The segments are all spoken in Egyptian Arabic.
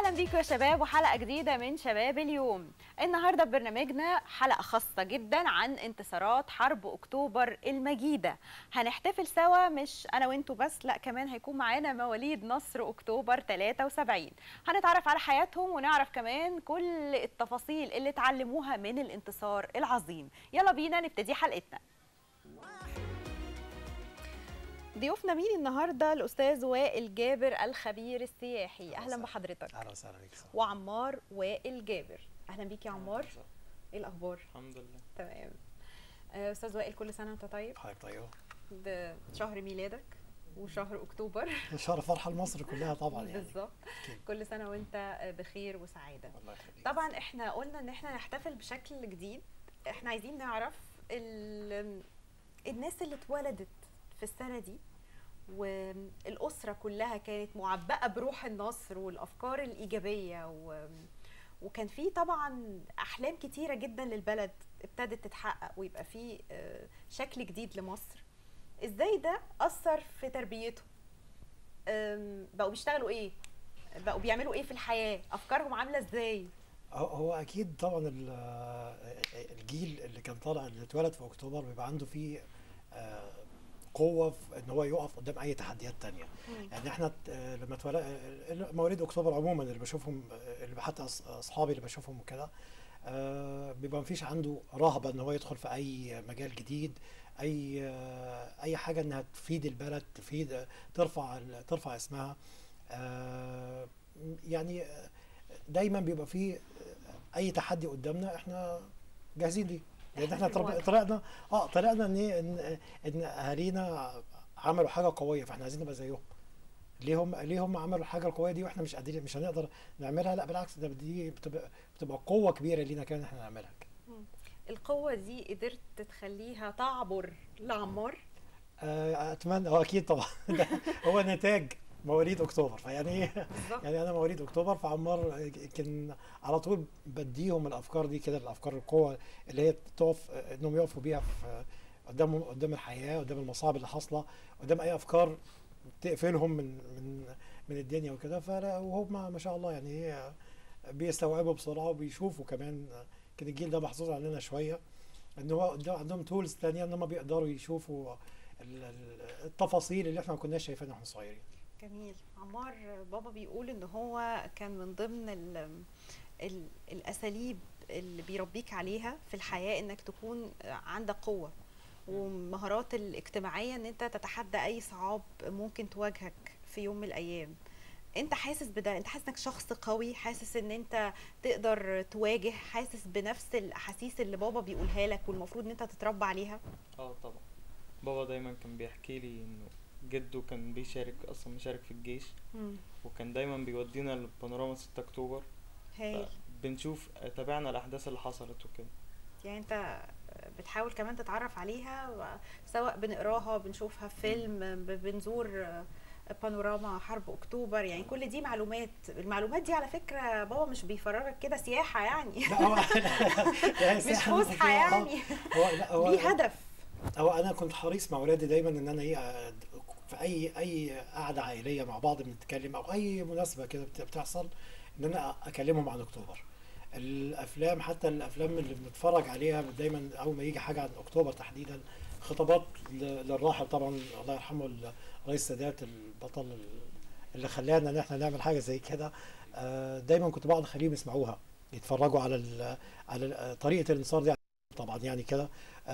اهلا بيكم يا شباب وحلقه جديده من شباب اليوم النهارده ببرنامجنا حلقه خاصه جدا عن انتصارات حرب اكتوبر المجيده هنحتفل سوا مش انا وانتوا بس لا كمان هيكون معانا مواليد نصر اكتوبر 73 هنتعرف على حياتهم ونعرف كمان كل التفاصيل اللي اتعلموها من الانتصار العظيم يلا بينا نبتدي حلقتنا ضيوفنا مين النهارده الاستاذ وائل جابر الخبير السياحي اهلا بحضرتك اهلا وسهلا بيك سلام. وعمار وائل جابر اهلا بيك يا عمار ايه الاخبار الحمد لله تمام آه، استاذ وائل كل سنه وانت طيب حضرتك طيب ده شهر ميلادك وشهر اكتوبر شهر فرحه لمصر كلها طبعا يعني بالظبط أكيد. كل سنه وانت بخير وسعاده الله يخليك طبعا احنا قلنا ان احنا نحتفل بشكل جديد احنا عايزين نعرف ال- الناس اللي اتولدت في السنه دي والاسره كلها كانت معبأه بروح النصر والافكار الايجابيه و وكان في طبعا احلام كتيره جدا للبلد ابتدت تتحقق ويبقى في آه، شكل جديد لمصر ازاي ده اثر في تربيتهم أم، بقوا بيشتغلوا ايه بقوا بيعملوا ايه في الحياه افكارهم عامله ازاي هو- هو اكيد طبعا ال- الجيل اللي كان طالع اللي اتولد في اكتوبر بيبقى عنده فيه آه، قوه في ان هو يقف قدام اي تحديات تانية يعني احنا آه، لما اتولد مواليد اكتوبر عموما اللي بشوفهم آه، اللي حتى أص- اصحابي اللي بشوفهم وكده آه، بيبقى مفيش عنده رهبه ان هو يدخل في اي مجال جديد اي آه، اي حاجه انها تفيد البلد تفيد ترفع ال- ترفع اسمها آه، يعني آه، دايما بيبقى فيه آه، اي تحدي قدامنا احنا جاهزين ليه لان إحنا احنا في طر- المواجهة. طلعنا اه طلعنا ان إيه؟ ان ان اهالينا عملوا حاجه قويه فاحنا عايزين نبقى زيهم ليه هم ليه هم عملوا الحاجه القويه دي واحنا مش قادرين مش هنقدر نعملها لا بالعكس ده دي بتبقى بتبقى قوه كبيره لينا كمان احنا نعملها القوه دي قدرت تخليها تعبر لعمار آه، اتمنى هو اكيد طبعا ده هو نتاج مواليد اكتوبر فيعني ايه بالظبط يعني انا مواليد اكتوبر فعمار كان على طول بديهم الافكار دي كده الافكار القوه اللي هي تقف انهم يقفوا بيها في قدام قدام الحياه قدام المصاعب اللي حاصله قدام اي افكار تقفلهم من من من الدنيا وكده فلا وهم ما شاء الله يعني ايه بيستوعبوا بسرعه وبيشوفوا كمان كان الجيل ده محظوظ عننا شويه ان هو قدام عندهم تولز تانية ان هم بيقدروا يشوفوا ال- ال- التفاصيل اللي احنا ما كناش شايفينها واحنا صغيرين جميل عمار بابا بيقول ان هو كان من ضمن ال ال الاساليب اللي بيربيك عليها في الحياه انك تكون عندك قوه ومهارات الاجتماعيه ان انت تتحدى اي صعاب ممكن تواجهك في يوم من الايام انت حاسس بده انت حاسس انك شخص قوي حاسس ان انت تقدر تواجه حاسس بنفس الاحاسيس اللي بابا بيقولها لك والمفروض ان انت تتربى عليها اه طبعا بابا دايما كان بيحكي لي انه جده كان بيشارك اصلا مشارك في الجيش وكان دايما بيودينا لبانوراما 6 اكتوبر هايل بنشوف تابعنا الاحداث اللي حصلت وكده يعني انت بتحاول كمان تتعرف عليها و- سواء بنقراها بنشوفها في فيلم ب- بنزور بانوراما حرب اكتوبر يعني كل دي معلومات المعلومات دي على فكره بابا مش بيفرجك كده سياحه يعني لا هو يعني مش سياحة- فسحه يعني هو لا هو ليه هدف هو انا كنت حريص مع اولادي دايما ان انا ايه آه، في اي اي قعده عائليه مع بعض بنتكلم او اي مناسبه كده بت- بتحصل ان انا اكلمهم عن اكتوبر الافلام حتى الافلام اللي بنتفرج عليها دايما اول ما يجي حاجه عن اكتوبر تحديدا خطابات ل- للراحل طبعا الله يرحمه الرئيس السادات البطل اللي خلانا ان احنا نعمل حاجه زي كده آه، دايما كنت بقعد اخليهم يسمعوها يتفرجوا على ال على ال- طريقه الانصار دي طبعا يعني كده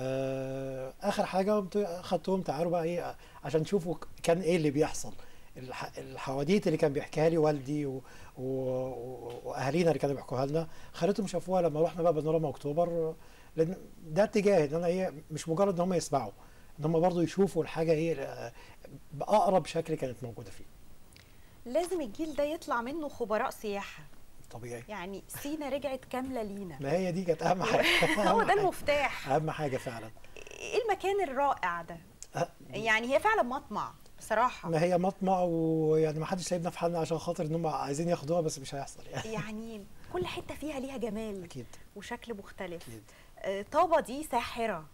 آه، اخر حاجه قمت اخدتهم تعالوا بقى ايه عشان تشوفوا كان ايه اللي بيحصل الح- الحواديت اللي كان بيحكيها لي والدي و... و... و- واهالينا اللي كانوا بيحكوها لنا خليتهم شافوها لما رحنا بقى بانوراما اكتوبر لان ده اتجاه ان انا ايه مش مجرد ان هم يسمعوا ان هم برضو يشوفوا الحاجه ايه آه، باقرب شكل كانت موجوده فيه لازم الجيل ده يطلع منه خبراء سياحه طبيعي يعني سينا رجعت كامله لينا ما هي دي كانت اهم حاجه هو أهم ده حاجة. المفتاح اهم حاجه فعلا ايه المكان الرائع ده أه، يعني هي فعلا مطمع بصراحه ما هي مطمع ويعني ما حدش سايبنا في حالنا عشان خاطر ان هم عايزين ياخدوها بس مش هيحصل يعني يعني كل حته فيها ليها جمال اكيد وشكل مختلف اكيد آه، طابة دي ساحرة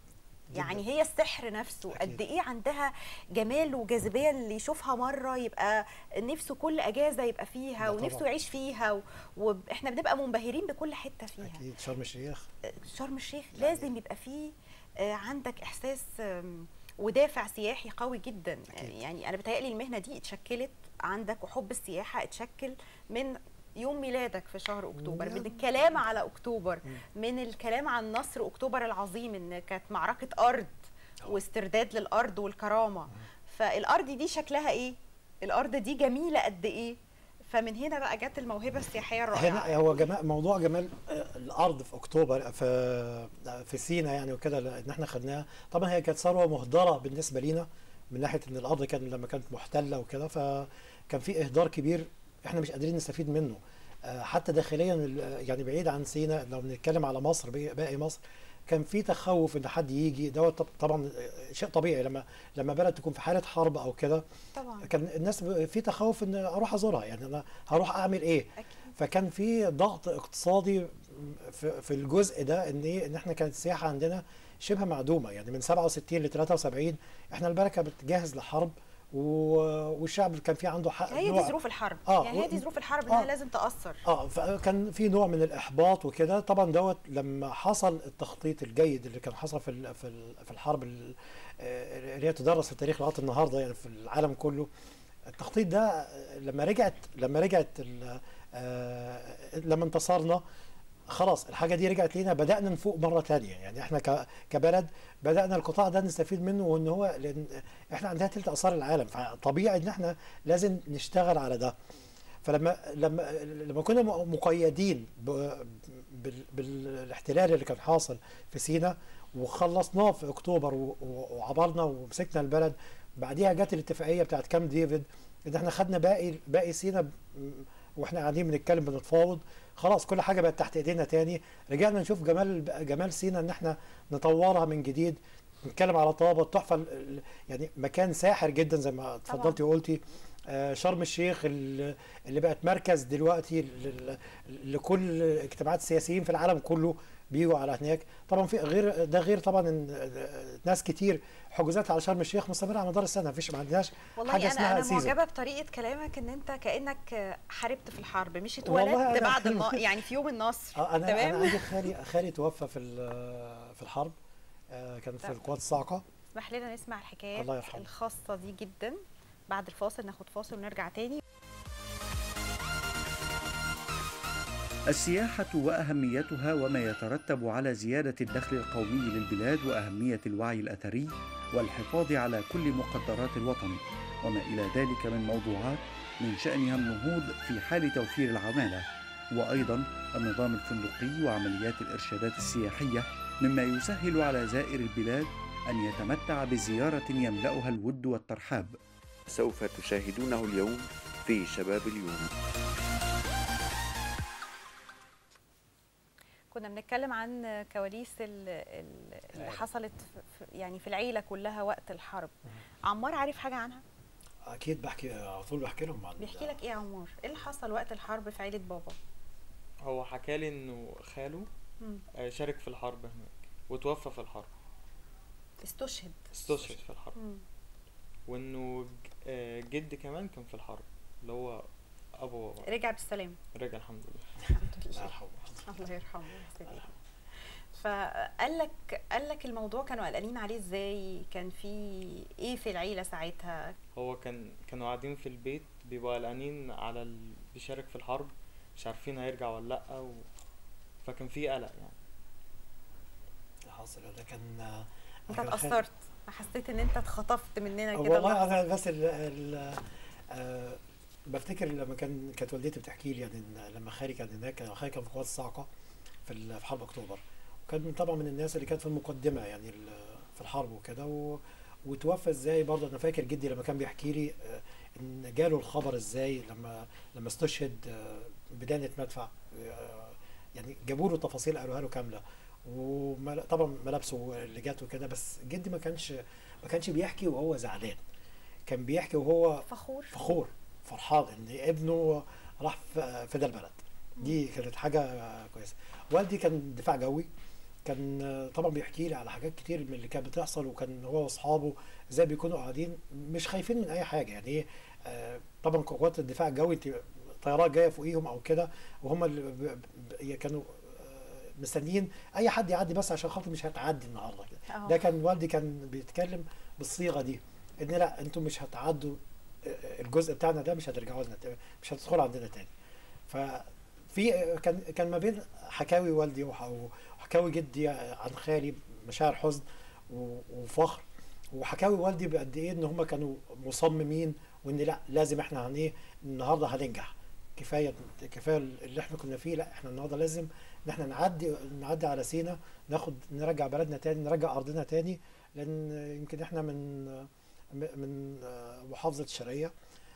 يعني هي السحر نفسه أكيد. قد ايه عندها جمال وجاذبيه اللي يشوفها مره يبقى نفسه كل اجازه يبقى فيها ده ونفسه طبعاً. يعيش فيها و- واحنا بنبقى منبهرين بكل حته فيها اكيد شرم الشيخ شرم الشيخ يعني- لازم يبقى فيه آه، عندك احساس آم، ودافع سياحي قوي جدا أكيد. يعني انا بتهيألي المهنه دي اتشكلت عندك وحب السياحه اتشكل من يوم ميلادك في شهر اكتوبر من نعم. الكلام على اكتوبر من الكلام عن نصر اكتوبر العظيم ان كانت معركه ارض آه. واسترداد للارض والكرامه فالارض دي شكلها ايه الارض دي جميله قد ايه فمن هنا بقى جت الموهبه السياحيه الرائعه هنا هو جمال موضوع جمال آه، الارض في اكتوبر في في سينا يعني وكده ان احنا خدناها طبعا هي كانت ثروه مهدره بالنسبه لينا من ناحيه ان الارض كان لما كانت محتله وكده فكان في اهدار كبير احنا مش قادرين نستفيد منه آه، حتى داخليا ال- يعني بعيد عن سينا لو بنتكلم على مصر بي- باقي مصر كان في تخوف ان حد يجي دوت طب- طبعا آه، شيء طبيعي لما لما بلد تكون في حاله حرب او كده طبعا كان الناس ب- في تخوف ان اروح ازورها يعني انا هروح اعمل ايه اكيد فكان في ضغط اقتصادي في, في الجزء ده ان ايه ان احنا كانت السياحه عندنا شبه معدومه يعني من 67 ل 73 احنا البركه بتجهز لحرب و- والشعب كان في عنده حق هي دي نوع- ظروف الحرب آه، يعني هي و- دي ظروف الحرب آه. انها لازم تاثر اه فكان في نوع من الاحباط وكده طبعا دوت لما حصل التخطيط الجيد اللي كان حصل في ال- في ال- في الحرب ال- آه، اللي هي تدرس في التاريخ لغايه النهارده يعني في العالم كله التخطيط ده آه، لما رجعت لما رجعت ال- آه، لما انتصرنا خلاص الحاجه دي رجعت لينا بدانا نفوق مره تانية يعني احنا ك- كبلد بدانا القطاع ده نستفيد منه وان هو لان احنا عندنا تلت اثار العالم فطبيعي ان احنا لازم نشتغل على ده فلما لما لما كنا م- مقيدين ب- بال- بالاحتلال اللي كان حاصل في سينا وخلصناه في اكتوبر و- و- وعبرنا ومسكنا البلد بعديها جت الاتفاقيه بتاعت كامب ديفيد ان احنا خدنا باقي باقي سينا ب- واحنا قاعدين بنتكلم بنتفاوض خلاص كل حاجه بقت تحت ايدينا تاني رجعنا نشوف جمال جمال سينا ان احنا نطورها من جديد نتكلم على طابه التحفه ال- ال- يعني مكان ساحر جدا زي ما اتفضلتي وقلتي آه، شرم الشيخ ال- اللي بقت مركز دلوقتي لل- لكل اجتماعات السياسيين في العالم كله بيجوا على هناك طبعا في غير ده غير طبعا ان آه، ناس كتير حجوزات على شرم الشيخ مستمره على مدار السنه مفيش ما عندناش والله حاجه انا اسمها انا سيزون معجبه بطريقه كلامك ان انت كانك حاربت في الحرب مش والله اتولدت أنا- بعد النا... يعني في يوم النصر آه، انا تمام انا عندي خالي خالي توفى في ال- في الحرب آه، كان في طب. القوات الصاعقه اسمح لنا نسمع الحكايات الله يرحمه. الخاصه دي جدا بعد الفاصل ناخد فاصل ونرجع تاني السياحة وأهميتها وما يترتب على زيادة الدخل القومي للبلاد وأهمية الوعي الأثري والحفاظ على كل مقدرات الوطن وما إلى ذلك من موضوعات من شأنها النهوض في حال توفير العمالة وأيضا النظام الفندقي وعمليات الإرشادات السياحية مما يسهل على زائر البلاد أن يتمتع بزيارة يملأها الود والترحاب سوف تشاهدونه اليوم في شباب اليوم كنا بنتكلم عن كواليس ال- ال- اللي أيوة. حصلت في يعني في العيله كلها وقت الحرب عمار عارف حاجه عنها اكيد بحكي على طول بحكي لهم عن بيحكي لك ايه يا عمار ايه اللي حصل وقت الحرب في عيله بابا هو حكالي انه خاله مم. آه، شارك في الحرب هناك وتوفى في الحرب استشهد استشهد في الحرب مم. وانه ج- آه، جد كمان كان في الحرب اللي هو ابو بابا رجع بالسلامه رجع الحمد لله الحمد الله لله يرحمه الله يرحمه يا سيدي. فقال لك قال لك الموضوع كانوا قلقانين عليه ازاي كان في ايه في العيله ساعتها هو كان كانوا قاعدين في البيت بيبقوا قلقانين على اللي بيشارك في الحرب مش عارفين هيرجع ولا لا و... فكان في قلق يعني حاصل ده كان آه، انت كان خالي- اتاثرت حسيت ان انت اتخطفت مننا كده والله اللحظة. انا بس ال ال آه بفتكر لما كان كانت والدتي بتحكي لي يعني إن لما خالي كان هناك خالي كان في قوات الصاعقه في ال- في حرب اكتوبر وكان طبعا من الناس اللي كانت في المقدمه يعني ال- في الحرب وكده و- وتوفى ازاي برضه انا فاكر جدي لما كان بيحكي لي آه، ان جاله الخبر ازاي لما لما استشهد آه، بدانه مدفع آه، يعني جابوا له تفاصيل قالوها له كامله وطبعا ملابسه اللي جات وكده بس جدي ما كانش ما كانش بيحكي وهو زعلان كان بيحكي وهو فخور فخور فرحان ان ابنه راح ف- فدى البلد دي كانت حاجه كويسه والدي كان دفاع جوي كان آه، طبعا بيحكي لي على حاجات كتير من اللي كانت بتحصل وكان هو واصحابه ازاي بيكونوا قاعدين مش خايفين من اي حاجه يعني ايه آه، طبعا قوات الدفاع الجوي انت طيارات جايه فوقيهم او كده وهم اللي ب- ب- كانوا آه، مستنيين اي حد يعدي بس عشان خاطر مش هتعدي النهارده كده أهو. ده كان والدي كان بيتكلم بالصيغه دي ان لا انتم مش هتعدوا آه، الجزء بتاعنا ده مش هترجعوا لنا تاني مش هتدخلوا عندنا تاني ففي آه، كان كان ما بين حكاوي والدي وح- وحكاوي جدي عن خالي مشاعر حزن و- وفخر وحكاوي والدي بقد ايه ان هم كانوا مصممين وان لا لازم احنا هن ايه النهارده هننجح كفايه كفايه اللي احنا كنا فيه لا احنا النهارده لازم ان احنا نعدي نعدي على سينا ناخد نرجع بلدنا تاني نرجع ارضنا تاني لان يمكن احنا من من محافظه الشرقيه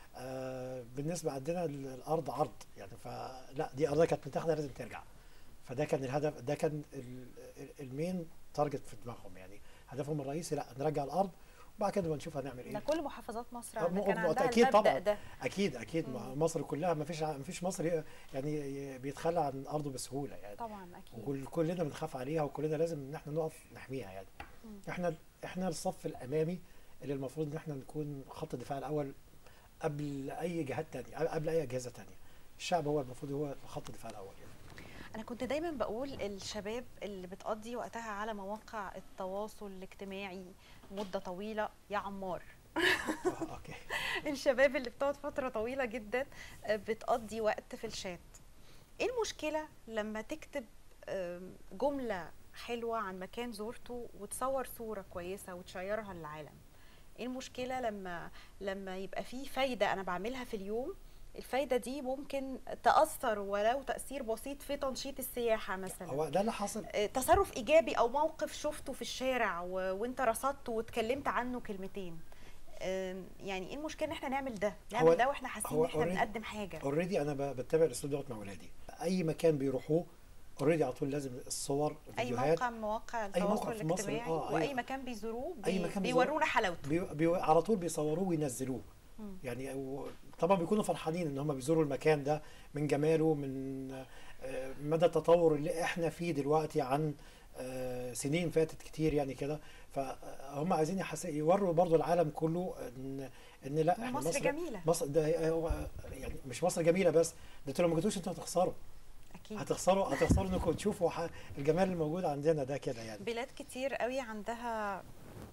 آه، بالنسبه عندنا الارض عرض يعني فلا دي ارضها كانت متاخده لازم ترجع فده كان الهدف ده كان ال- ال- المين تارجت في دماغهم يعني هدفهم الرئيسي لا نرجع الارض وبعد كده بنشوف هنعمل ده ايه كل محافظات مصر آه، عندها مو- كان مو- عندها أكيد المبدأ طبعاً. ده اكيد اكيد مم. مصر كلها ما فيش ما فيش مصري يعني بيتخلى عن ارضه بسهوله يعني طبعا اكيد وكلنا بنخاف عليها وكلنا لازم ان احنا نقف نحميها يعني مم. احنا احنا الصف الامامي اللي المفروض ان احنا نكون خط الدفاع الاول قبل اي جهات تانية قبل اي اجهزه تانية الشعب هو المفروض هو خط الدفاع الاول يعني انا كنت دايما بقول الشباب اللي بتقضي وقتها على مواقع التواصل الاجتماعي مده طويله يا عمار آه، اوكي الشباب اللي بتقعد فتره طويله جدا آه، بتقضي وقت في الشات ايه المشكله لما تكتب آم، جمله حلوه عن مكان زورته وتصور صوره كويسه وتشيرها للعالم ايه المشكله لما لما يبقى في فايده انا بعملها في اليوم الفايده دي ممكن تاثر ولو تاثير بسيط في تنشيط السياحه مثلا هو ده اللي حصل آه، تصرف ايجابي او موقف شفته في الشارع و... وانت رصدته واتكلمت عنه كلمتين آم، يعني ايه المشكله ان احنا نعمل ده نعمل ده واحنا حاسين هو ان احنا already- بنقدم حاجه اوريدي انا ب- بتبع الاسلوب دوت مع اولادي اي مكان بيروحوه اوريدي على طول لازم الصور اي فيديوهات موقع من مواقع أي موقع التواصل في مصر، الاجتماعي آه، أي- واي مكان بيزوروه أي بي... مكان بيزوروه. بيورونا حلاوته بي بي على طول بيصوروه وينزلوه مم. يعني و- طبعا بيكونوا فرحانين ان هم بيزوروا المكان ده من جماله من آه، مدى التطور اللي احنا فيه دلوقتي عن آه، سنين فاتت كتير يعني كده فهم عايزين يحس... يوروا برضو العالم كله ان ان لا إن احنا مصر جميلة. مصر ده هو يعني مش مصر جميله بس ده انتوا لو ما جيتوش انتوا هتخسروا اكيد هتخسروا هتخسروا انكم تشوفوا ح- الجمال الموجود عندنا ده كده يعني بلاد كتير قوي عندها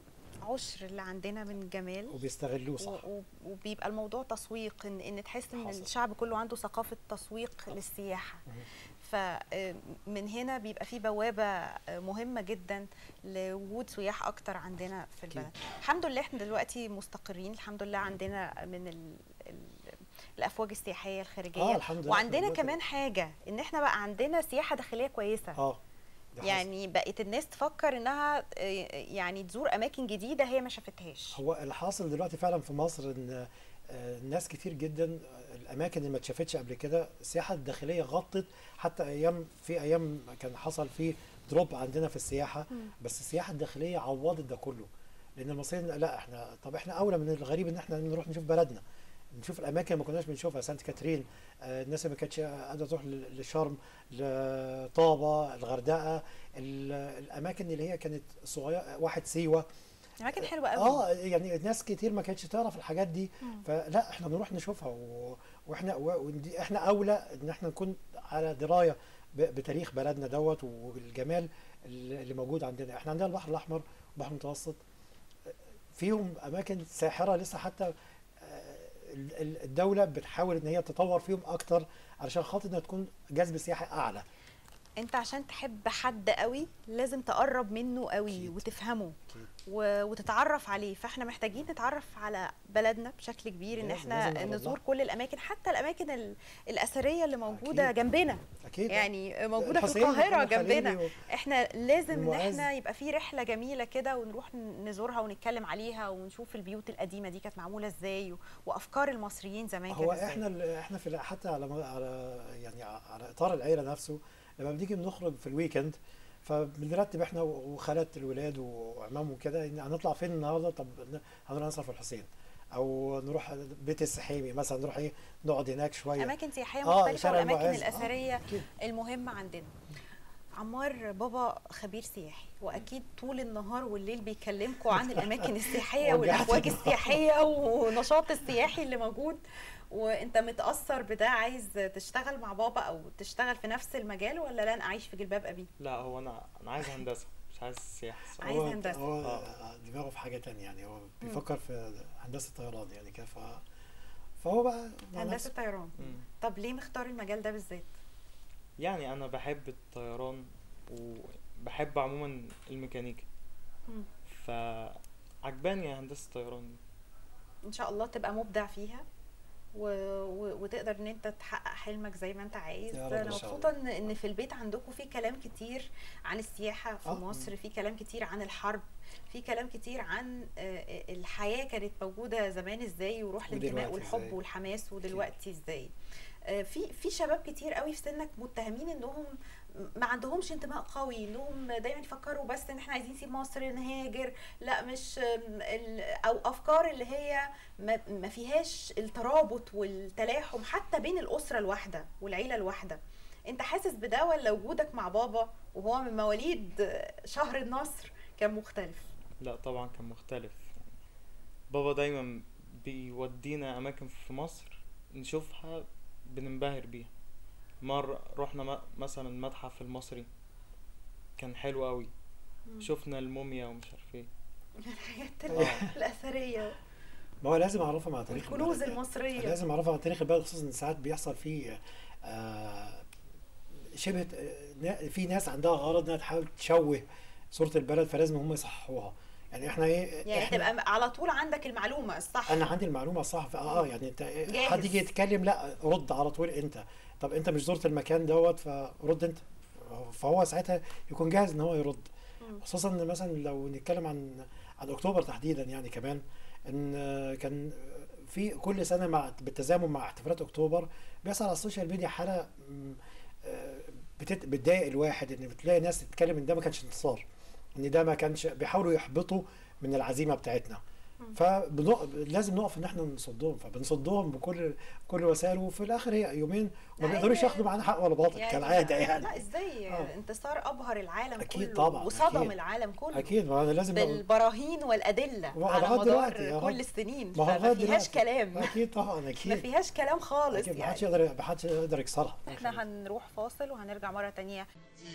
عشر اللي عندنا من جمال وبيستغلوه صح و- و- وبيبقى الموضوع تسويق ان ان تحس ان حصل. الشعب كله عنده ثقافه تسويق للسياحه فمن هنا بيبقى في بوابه آه، مهمه جدا لوجود سياح اكتر عندنا في أكيد. البلد الحمد لله احنا دلوقتي مستقرين الحمد لله عندنا من ال ال الافواج السياحيه الخارجيه آه، الحمد لله. وعندنا دلوقتي- كمان حاجه ان احنا بقى عندنا سياحه داخليه كويسه اه ده حصل. يعني بقت الناس تفكر انها آه، يعني تزور اماكن جديده هي ما شافتهاش هو الحاصل دلوقتي فعلا في مصر ان آه، ناس كتير جدا آه، الاماكن اللي ما اتشافتش قبل كده السياحه الداخليه غطت حتى ايام في ايام كان حصل فيه دروب عندنا في السياحه بس السياحه الداخليه عوضت ده كله لان المصريين لا احنا طب احنا اولى من الغريب ان احنا نروح نشوف بلدنا نشوف الاماكن اللي ما كناش بنشوفها سانت كاترين آه، الناس اللي ما كانتش قادره تروح ل- لشرم لطابه الغردقه ال- الاماكن اللي هي كانت صغيره واحد سيوه اماكن حلوه قوي اه يعني ناس كتير ما كانتش تعرف الحاجات دي فلا احنا نروح نشوفها و... واحنا و... ودي احنا اولى ان احنا نكون على درايه ب... بتاريخ بلدنا دوت والجمال اللي اللي موجود عندنا احنا عندنا البحر الاحمر والبحر المتوسط فيهم اماكن ساحره لسه حتى آه، ال- ال- الدوله بتحاول ان هي تطور فيهم اكتر علشان خاطر انها تكون جذب سياحي اعلى انت عشان تحب حد قوي لازم تقرب منه قوي أكيد. وتفهمه أكيد. و... وتتعرف عليه فاحنا محتاجين نتعرف على بلدنا بشكل كبير ان لازم- احنا لازم نقرب نزور لها. كل الاماكن حتى الاماكن ال... الاثريه اللي موجوده أكيد. جنبنا اكيد يعني موجوده في الحسين القاهره ومحمد خليلي جنبنا و- احنا لازم ان والمعز. احنا يبقى في رحله جميله كده ونروح نزورها ونتكلم عليها ونشوف البيوت القديمه دي كانت معموله ازاي و... وافكار المصريين زمان هو كانت ازاي احنا ال- احنا في ال- حتى على على يعني على اطار العيله نفسه لما بنيجي بنخرج في الويكند فبنرتب احنا وخالات الولاد وعمامهم كده إن هنطلع فين النهارده طب ن- هنروح نصر في الحسين او نروح بيت السحيمي مثلا نروح ايه نقعد هناك شويه اماكن سياحيه آه، مختلفه شارع والاماكن المعز. آه، الاثريه أكيد. المهمه عندنا عمار بابا خبير سياحي واكيد طول النهار والليل بيكلمكم عن الاماكن السياحيه وجعت والافواج النهار. السياحيه ونشاط السياحي اللي موجود وانت متاثر بده عايز تشتغل مع بابا او تشتغل في نفس المجال ولا لن اعيش في جلباب ابي لا هو انا انا عايز هندسه مش عايز سياحه الصراحة. عايز هو هندسة. هو آه. دماغه في حاجه تانية يعني هو بيفكر في هندسه طيران يعني كده ف فهو بقى مع هندسه نفسه. طيران مم. طب ليه مختار المجال ده بالذات يعني انا بحب الطيران وبحب عموما الميكانيكا مم. فعجباني هندسه الطيران دي ان شاء الله تبقى مبدع فيها و... و... وتقدر ان انت تحقق حلمك زي ما انت عايز يا رب انا إن شاء مبسوطه ان ان في البيت عندكم في كلام كتير عن السياحه في آه. مصر في كلام كتير عن الحرب في كلام كتير عن آه، آه، الحياه كانت موجوده زمان ازاي وروح الانتماء ودلوقتي والحب إزاي. والحماس ودلوقتي ازاي آه، في في شباب كتير قوي في سنك متهمين انهم ما عندهمش انتماء قوي انهم دايما يفكروا بس ان احنا عايزين نسيب مصر نهاجر لا مش آم، ال- او افكار اللي هي ما ما فيهاش الترابط والتلاحم حتى بين الاسره الواحده والعيله الواحده انت حاسس بده ولا وجودك مع بابا وهو من مواليد شهر النصر كان مختلف لا طبعا كان مختلف بابا دايما بيودينا اماكن في مصر نشوفها بننبهر بيها مرة رحنا م- مثلا المتحف المصري كان حلو قوي شفنا الموميا ومش عارف ايه الحاجات آه. ال- الاثريه ما هو لازم اعرفها مع تاريخ الكنوز البلد يعني. المصريه لازم اعرفها عن تاريخ البلد خصوصا ان ساعات بيحصل فيه آه، شبه آه، في ناس عندها غرض انها تحاول تشوه صوره البلد فلازم هم يصححوها يعني احنا ايه يعني احنا تبقى على طول عندك المعلومه الصح انا عندي المعلومه الصح اه آه، يعني انت جاهز. حد يجي يتكلم لا رد على طول انت طب انت مش زرت المكان دوت فرد انت فهو ساعتها يكون جاهز ان هو يرد مم. خصوصا ان مثلا لو نتكلم عن عن اكتوبر تحديدا يعني كمان ان كان في كل سنه مع بالتزامن مع احتفالات اكتوبر بيحصل على السوشيال ميديا حاله م، آه، بتت- بتضايق الواحد ان بتلاقي ناس تتكلم ان ده ما كانش انتصار ان ده ما كانش بيحاولوا يحبطوا من العزيمه بتاعتنا فلازم نقف ان احنا نصدهم فبنصدهم بكل كل وسائل وفي الاخر هي يومين وما لا، بيقدروش هي- ياخدوا معانا حق ولا باطل كالعاده يعني لا ازاي آه. انتصار ابهر العالم أكيد كله طبعاً، وصدم أكيد. العالم كله اكيد ما انا لازم أقول- بالبراهين والادله ما هو على لغاية مدار دلوقتي، أهو. كل السنين ما هو فما لغاية فيهاش دلوقتي. كلام اكيد طبعا ما اكيد فيهاش كلام خالص اكيد ما حدش يعني يقدر ما حدش يقدر يكسرها احنا هنروح فاصل وهنرجع مره تانية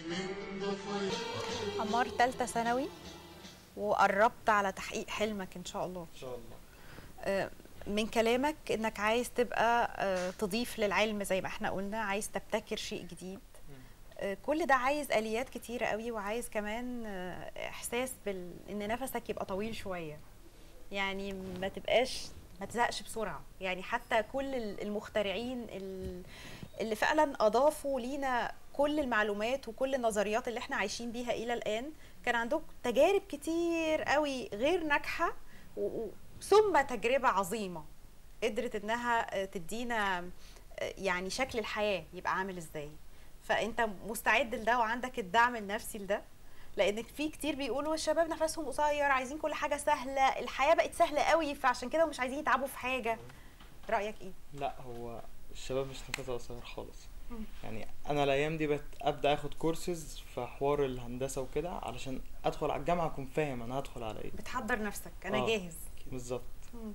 عمار ثالثه ثانوي وقربت على تحقيق حلمك ان شاء الله ان شاء الله آه، من كلامك انك عايز تبقى آه، تضيف للعلم زي ما احنا قلنا عايز تبتكر شيء جديد آه، كل ده عايز اليات كتيره قوي وعايز كمان آه، احساس بال... ان نفسك يبقى طويل شويه يعني ما تبقاش ما تزهقش بسرعه يعني حتى كل ال- المخترعين ال- اللي فعلا اضافوا لينا كل المعلومات وكل النظريات اللي احنا عايشين بيها الى الان كان عندهم تجارب كتير قوي غير ناجحه و- و- ثم تجربه عظيمه قدرت انها آه، تدينا آه، يعني شكل الحياه يبقى عامل ازاي فانت مستعد لده وعندك الدعم النفسي لده لان في كتير بيقولوا الشباب نفسهم قصير عايزين كل حاجه سهله الحياه بقت سهله قوي فعشان كده مش عايزين يتعبوا في حاجه رايك ايه لا هو الشباب مش نفسها قصير خالص مم. يعني انا الايام دي بت... ابدا اخد كورسز في حوار الهندسه وكده علشان ادخل على الجامعه اكون فاهم انا هدخل على ايه بتحضر نفسك انا آه. جاهز بالظبط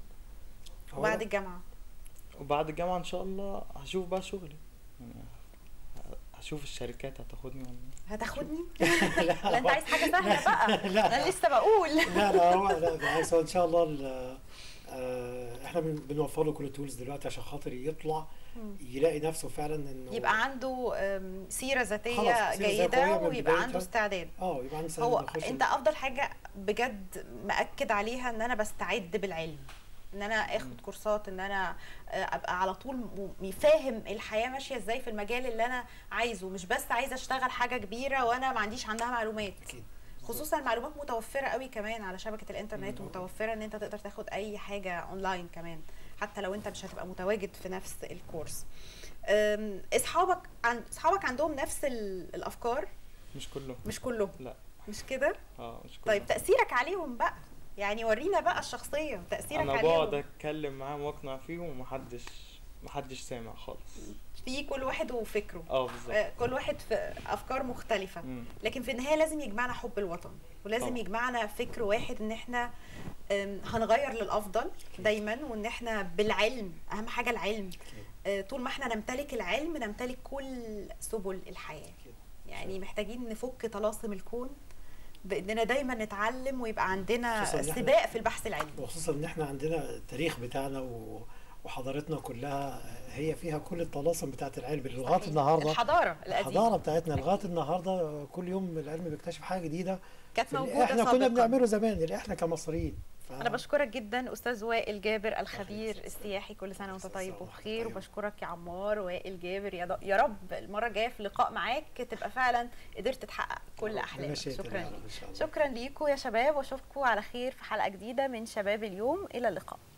هو وبعد ده- الجامعه وبعد الجامعه ان شاء الله هشوف بقى شغلي يعني ه- هشوف الشركات هتاخدني ولا إيه. هتاخدني لا انت عايز حاجه سهله بقى لا انا لسه بقول لا لا هو لا بالعكس هو ان شاء الله ال- آه، احنا بن- بنوفر له كل التولز دلوقتي عشان خاطر يطلع يلاقي نفسه فعلا انه يبقى عنده أم، سيره ذاتيه خلاص، سيرة جيده ذاتية من ويبقى عنده بدايتها. استعداد اه يبقى عنده هو استعداد يخش انت افضل حاجه بجد مأكد عليها ان انا بستعد بالعلم ان انا اخد كورسات ان انا آه، ابقى على طول م- فاهم الحياه ماشيه ازاي في المجال اللي انا عايزه مش بس عايزه اشتغل حاجه كبيره وانا ما عنديش عنها معلومات اكيد خصوصا المعلومات متوفره قوي كمان على شبكه الانترنت مم. ومتوفره ان انت تقدر تاخد اي حاجه اونلاين كمان حتى لو انت مش هتبقى متواجد في نفس الكورس أم، اصحابك عن اصحابك عندهم نفس ال- الافكار مش كله مش كلهم لا مش كده اه مش كله طيب تاثيرك عليهم بقى يعني ورينا بقى الشخصيه تاثيرك انا عليهم بقعد اتكلم معاهم واقنع فيهم ومحدش محدش سامع خالص في كل واحد وفكره اه بالظبط آه، كل واحد في افكار مختلفه مم. لكن في النهايه لازم يجمعنا حب الوطن ولازم طبعا. يجمعنا فكر واحد ان احنا آم، هنغير للافضل دايما وان احنا بالعلم اهم حاجه العلم آه، طول ما احنا نمتلك العلم نمتلك كل سبل الحياه يعني محتاجين نفك طلاسم الكون باننا دايما نتعلم ويبقى عندنا خصوصاً إن إحنا- سباق في البحث العلمي وخصوصا ان احنا عندنا التاريخ بتاعنا و... وحضارتنا كلها هي فيها كل الطلاسم بتاعت العلم لغايه النهارده الحضاره القديمه الحضاره بتاعتنا لغايه النهارده كل يوم العلم بيكتشف حاجه جديده كانت في اللي موجوده احنا كنا سابقاً. بنعمله زمان اللي احنا كمصريين ف... انا بشكرك جدا استاذ وائل جابر الخبير يخليك. السياحي كل سنه وانت سنة طيب وأنت وبخير طيب. وبشكرك يا عمار وائل جابر يا, ض- يا رب المره الجايه في لقاء معاك تبقى فعلا قدرت تحقق كل احلامك مشيئة شكرا الله ليك إن شاء الله. شكرا ليكم يا شباب واشوفكم على خير في حلقه جديده من شباب اليوم الى اللقاء